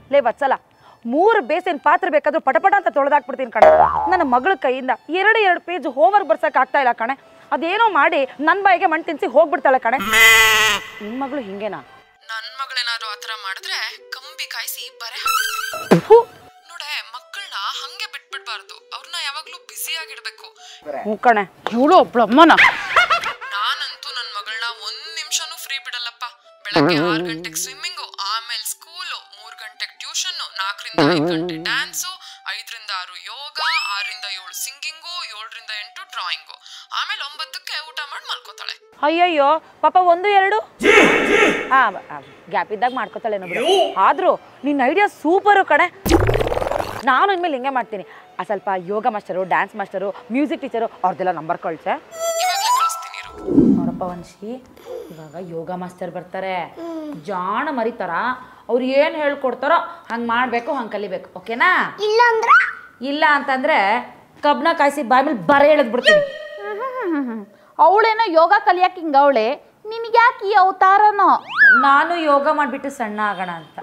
ಲೇ ವತ್ಸಲ ಮೂರು ಬೇಸಿನ ಪಾತ್ರೆ ಬೇಕಾದ್ರೂ ಪಟಪಟ ಅಂತ ತೊಳೆದಾಕ್ಬಿಡ್ತೀನಿ ಕಣೆ ನನ್ನ ಮಗಳ ಕೈಯಿಂದ ಎರಡು ಎರಡು ಪೇಜ್ ಹೋಮ್ವರ್ಕ್ ಬರ್ಸಕ್ ಆಗ್ತಾ ಇಲ್ಲ ಕಣೆ ಅದೇನೋ ಮಾಡಿ ನನ್ನ ಬಾಯಿಗೆ ಮಣ್ಣು ತಿನ್ಸಿ ಹೋಗ್ಬಿಡ್ತಾಳೆ ಕಣೆ ನಿನ್ನ ಮಗಳು ಹಿಂಗೇನಾ ನನ್ ಮಗಳೇನಾದ್ರು ಆತರ ಮಾಡಿದ್ರೆ ಕಂಬಿ ಕಾಯಿಸಿ ಬರೆ ಹಾಕ್ಬಿಡ್ತೀನಿ ಥು, ನೋಡೆ ಮಕ್ಕಳನ್ನ ಹಂಗೆ ಬಿಟ್ಬಿಡ್ಬಾರ್ದು ಅವ್ರನ್ನ ಯಾವಾಗ್ಲೂ ಬ್ಯುಸಿ ಆಗಿಡ್ಬೇಕು ಹ್ಞೂ ಕಣೆ ಇವಳು ಒಬ್ಳಮ್ಮನ ನಾನಂತೂ ನನ್ ಮಗಳನ್ನ ಒಂದ್ ನಿಮಿಷನೂ ಫ್ರೀ ಬಿಡಲ್ಲಪ್ಪ ಬೆಳಗ್ಗೆ ಆರ್ ಗಂಟೆಗೆ ಸ್ವಿಮ್ಮಿಂಗು ಆಮೇಲೆ ಸ್ಕೂಲು ಮೂರ್ ಗಂಟೆಗೆ ಟ್ಯೂಷನ್ ನಾಲ್ಕರಿಂದ ಐದ್ ಗಂಟೆ ಡ್ಯಾನ್ಸು ಐದರಿಂದ ಆರು ಯೋಗ ಆರರಿಂದ ಏಳು ಸಿಂಗಿಂಗು ಏಳರಿಂದ ಎಂಟು ಡ್ರಾಯಿಂಗು ಆಮೇಲೆ ಒಂಬತ್ತಕ್ಕೆ ಊಟ ಮಾಡಿ ಮಲ್ಕೋತಾಳೆ ಅಯ್ಯಯ್ಯೋ ಪಾಪ ಒಂದು ಎರಡು ಹಾ ಗ್ಯಾಪ್ ಇದ್ದಾಗ ಮಾಡ್ಕೋತಾಳೆ ಬಿಡು ಆದ್ರೂ ನಿನ್ನ ಐಡಿಯಾ ಸೂಪರು ಕಣೆ ನಾನು ಇನ್ಮೇಲೆ ಹಿಂಗೆ ಮಾಡ್ತೀನಿ ಆ ಸ್ವಲ್ಪ ಯೋಗ master dance master music teacher ಅವ್ರದ್ದೆಲ್ಲ ನಂಬರ್ ಕಳ್ಸೆ ಇವಾಗ್ಲೇ ಕಳಿಸ್ತೀನಿ ಇರು. ನೋಡಪ್ಪ ವಂಶಿ ಇವಾಗ ಯೋಗ ಮಾಸ್ಟರ್ ಬರ್ತಾರೆ ಜಾಣ ಮರಿತಾರ ಅವ್ರು ಏನು ಹೇಳ್ಕೊಡ್ತಾರೋ ಹಂಗೆ ಮಾಡಬೇಕು ಹಂಗೆ ಕಲಿಬೇಕು ಓಕೆನಾ ಇಲ್ಲ ಅಂದ್ರ ಇಲ್ಲ ಅಂತಂದ್ರೆ ಕಬ್ನ ಕಾಯಿಸಿ ಬಾಯ್ ಮೇಲೆ ಬರ ಎಳೆದ್ ಬಿಡ್ತೀನಿ ಅವಳೇನೋ ಯೋಗ ಕಲಿಯಕ್ಕೆ ಹಿಂಗವಳೆ ನಿನಗೆ ಯಾಕೆ ಈ ಅವತಾರನೋ ನಾನು ಯೋಗ ಮಾಡಿಬಿಟ್ಟು ಸಣ್ಣ ಆಗೋಣ ಅಂತ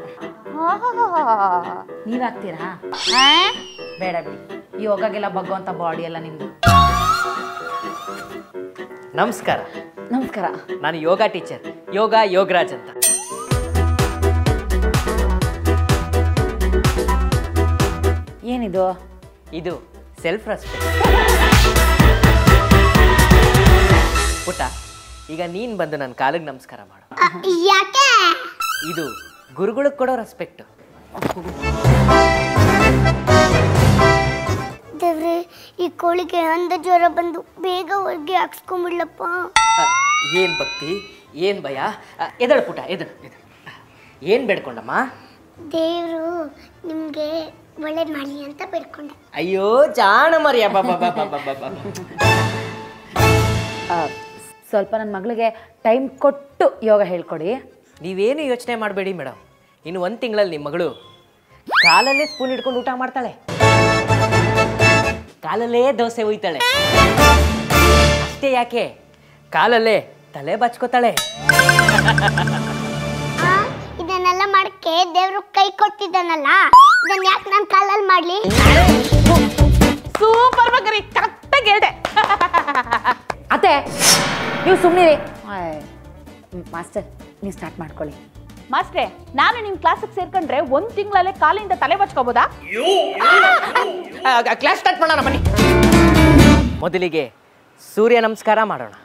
ನೀವಾಗ್ತೀರಾ ಬೇಡ ಬಿಡಿ ಯೋಗಗೆಲ್ಲ ಬಗ್ಗುವಂಥ ಬಾಡಿ ಎಲ್ಲ ನಿಮ್ದು ನಮಸ್ಕಾರ ನಮಸ್ಕಾರ ನಾನು ಯೋಗ ಟೀಚರ್ ಯೋಗ ಯೋಗರಾಜ್ ಅಂತ ಏನಿದು ಇದು ಸೆಲ್ಫ್ ರೆಸ್ಪೆಕ್ಟ್ ಪುಟ್ಟ ಈಗ ನೀನು ಬಂದು ನನ್ನ ಕಾಲಿಗೆ ನಮಸ್ಕಾರ ಮಾಡು ಯಾಕೆ ಇದು ಗುರುಗಳಿಗೆ ಕೊಡೋ ರೆಸ್ಪೆಕ್ಟ್ ದೇವ್ರೆ ಈ ಕೋಳಿಗೆ ಅಂದ ಜ್ವರ ಬಂದು ಬೇಗ ಹೊರಗೆ ಹಾಕ್ಸ್ಕೊಂಬಿಡ್ಲಪ್ಪ ಏನು ಭಕ್ತಿ ಏನು ಭಯ ಆ, ಎದಳು ಪುಟ ಎದಳು ಎದಳು ಏನು ಬೇಡ್ಕೊಂಡಮ್ಮ ದೇವರು ನಿಮಗೆ ಒಳ್ಳೇದು ಮಾಡಲಿ ಅಂತ ಬೇಡ್ಕೊಂಡೆ ಅಯ್ಯೋ ಜಾಣ ಮರಿ ಆ, ಸ್ವಲ್ಪ ನನ್ನ ಮಗಳಿಗೆ ಟೈಮ್ ಕೊಟ್ಟು ಯೋಗ ಹೇಳ್ಕೊಡಿ ನೀವೇನು ಯೋಚನೆ ಮಾಡಬೇಡಿ ಮೇಡಮ್ ಇನ್ನು ಒಂದು ತಿಂಗಳಲ್ಲಿ ನಿಮ್ಮ ಮಗಳು ಕಾಲಲ್ಲೇ ಸ್ಪೂನ್ ಹಿಡ್ಕೊಂಡು ಊಟ ಮಾಡ್ತಾಳೆ ಕಾಲಲ್ಲೇ ದೋಸೆ ಒಯ್ತಾಳೆ ಅಷ್ಟೇ ಯಾಕೆ ಕಾಲಲ್ಲೇ ತಲೆ ಬಚ್ಕೋತಾಳೆ ಆ, ಇದನ್ನೆಲ್ಲ ಮಾಡಕ್ಕೆ ದೇವ್ರು ಕೈ ಕೊಟ್ಟಿದ್ದಾನಲ್ಲ ಇದನ್ನ ಯಾಕೆ ನಾನು ಕಾಲಲ್ಲಿ ಮಾಡ್ಲಿ ಸೂಪರ್ ಮಗರಿ ಕರೆಕ್ಟಾಗಿ ಹೇಳ್ದೆ ಅತ್ತೆ ನೀವು ಸುಮ್ಮನೆ ಮಾಸ್ಟರ್ ನೀವು ಸ್ಟಾರ್ಟ್ ಮಾಡ್ಕೊಳ್ಳಿ ಮಾಸ್ಟ್ರೆ ನಾನು ನಿಮ್ಮ ಕ್ಲಾಸಿಗೆ ಸೇರ್ಕೊಂಡ್ರೆ ಒಂದು ತಿಂಗಳಲ್ಲೇ ಕಾಲಿಂದ ತಲೆ ಬಚ್ಕೋಬೋದಾ ಕ್ಲಾಸ್ ಸ್ಟಾರ್ಟ್ ಮಾಡೋಣ ಬನ್ನಿ ಮೊದಲಿಗೆ ಸೂರ್ಯ ನಮಸ್ಕಾರ ಮಾಡೋಣ